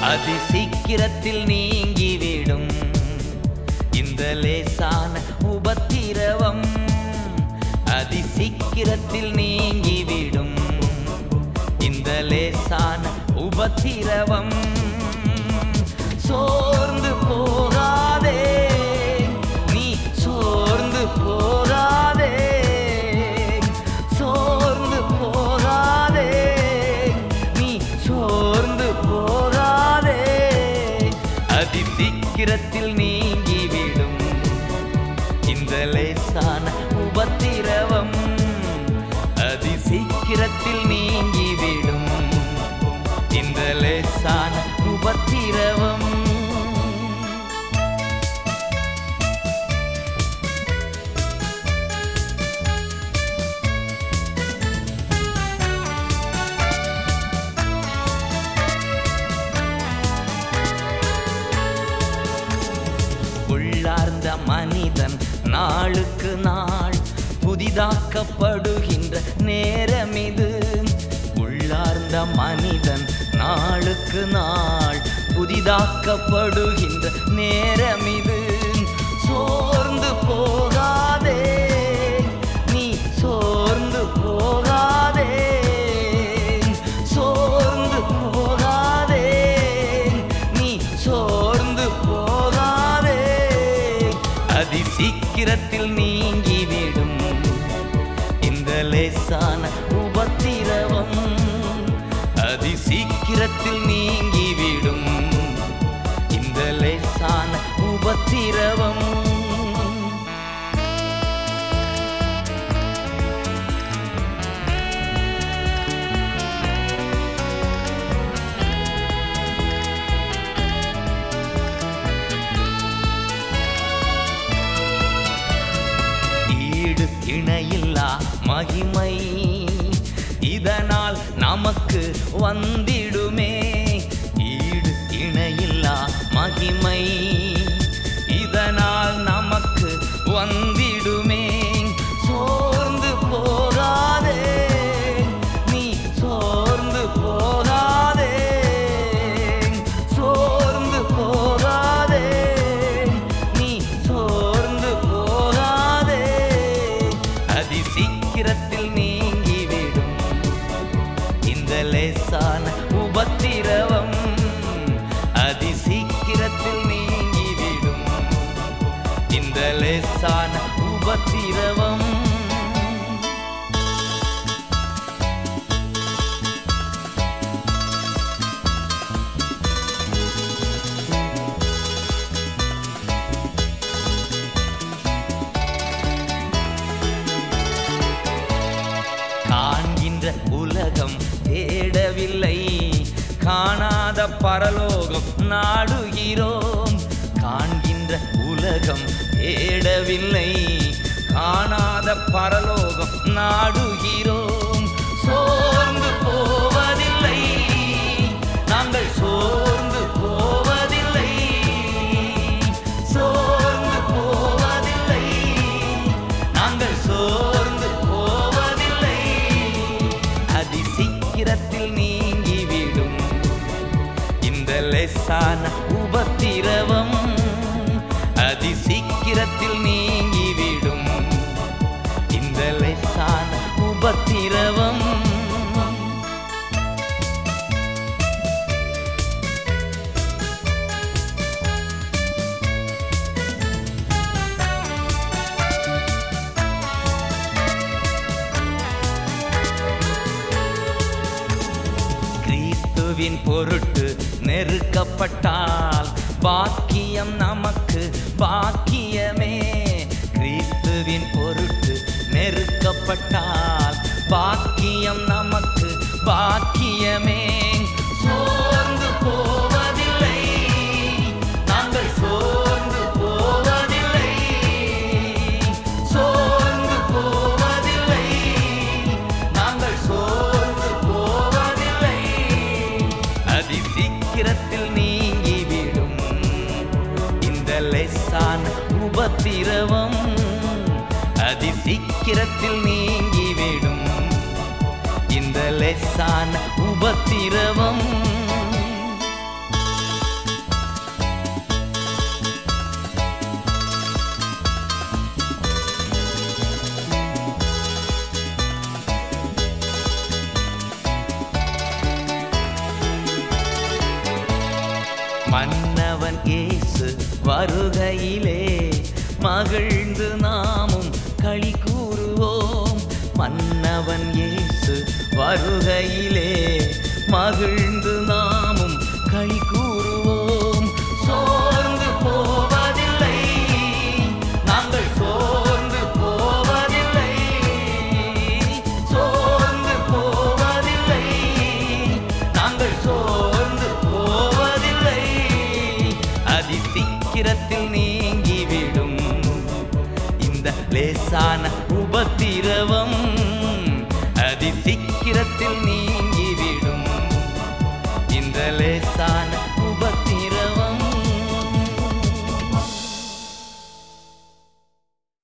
அதி சீக்கிரத்தில் நீங்கிவிடும் இந்த லேசான உபத்திரவம் அதி சீக்கிரத்தில் நீங்கிவிடும் இந்த லேசான உபத்திரவம் சோர்ந்து போகாதே நீ சோர்ந்து போகாதே சோர்ந்து போகாதே நீ சோர்ந்து போகாதே அதி சீக்கிரத்தில் நீங்கிவிடும் இந்த லேசான உபத்திரவம் அதி சீக்கிரத்தில் நீங்கிவிடும் இந்த லேசான உபத்திரவம் உள்ளார்ந்த மனிதன் நாளுக்கு நாள் புதிதாக்கப்படுகின்ற நேரம் இது உள்ளார்ந்த மனிதன் நாளுக்கு நாள் புதிதாக்கப்படுகின்ற நேரம் இது சோர்ந்து போகாதே நீ சோர்ந்து போகாதே சோர்ந்து போகாதே நீ சோர்ந்து போகாதே அதி சீக்கிரத்தில் நீங்கிவிடும் இந்த லேசான உபத்திரவம் அதி சீக்கிரத்தில் நீங்கிவிடும் இந்த லேசான உபத்திரவம் ஈடு இணையில்லா மகிமை இதனால் நமக்கு வந்திடுமே ஈடு இணையில்லா மகிமை இதனால் நமக்கு வந்திடுமே சோர்ந்து போகாதே நீ சோர்ந்து போகாதே சோர்ந்து போகாதே நீ சோர்ந்து போகாதே அதி சீக்கிரத்தில் நீங்கிவிடும் இந்த லேசான உபத்திரவம் அதி சீக்கிரத்தில் நீங்கிவிடும் இந்த லேசான உபத்திரவம் காண்கின்ற உலகம் தேடவில்லை காணாத பரலோகம் நாடுகிறோம் காண்கின்ற உலகம் தேடவில்லை காணாத பரலோகம் நாடுகிறோம் சோர்ந்து போவதில்லை நாங்கள் சோர்ந்து போவதில்லை சோர்ந்து போவதில்லை நாங்கள் சோர்ந்து போவதில்லை அதி சீக்கிரத்தில் நீங்கிவிடும் இந்த லேசான உபத்திரவம் அதி சீக்கிரத்தில் நீங்கிவிடும் இந்த லேசான உபத்திரவம் கிறிஸ்துவின் பொருட்டு நெருக்கப்பட்டால் பாக்கியம் நமக்கு பாக்கியமே கிறிஸ்துவின் பொருட்டு நெருக்கப்பட்டால் பாக்கியம் நமக்கு பாக்கியமே சோர்ந்து போவதில்லை நாங்கள் சோர்ந்து போவதில்லை சோர்ந்து போவதில்லை நாங்கள் சோர்ந்து போவதில்லை அதி சீக்கிரத்தில் நீங்கிவிடும் இந்த லேசான உபத்திரவம் அதி சீக்கிரத்தில் நீங்கிவிடும் இந்த லேசான உபத்திரவம் மன்னவன் இயேசு வருகையிலே மகிழ்ந்து நாமும் களி கூறுவோம் மன்னவன் இயேசு வருகையிலே மகிழ்ந்து நாமும் களி கூறுவோம் சோர்ந்து போவதில்லை நாங்கள் சோர்ந்து போவதில்லை சோர்ந்து போவதில்லை நாங்கள் சோர்ந்து போவதில்லை அதி சீக்கிரத்தில் நீங்கிவிடும் இந்த லேசான உபத்திரவம் அதி சீக்கிரத்தில் நீங்கிவிடும் இந்த லே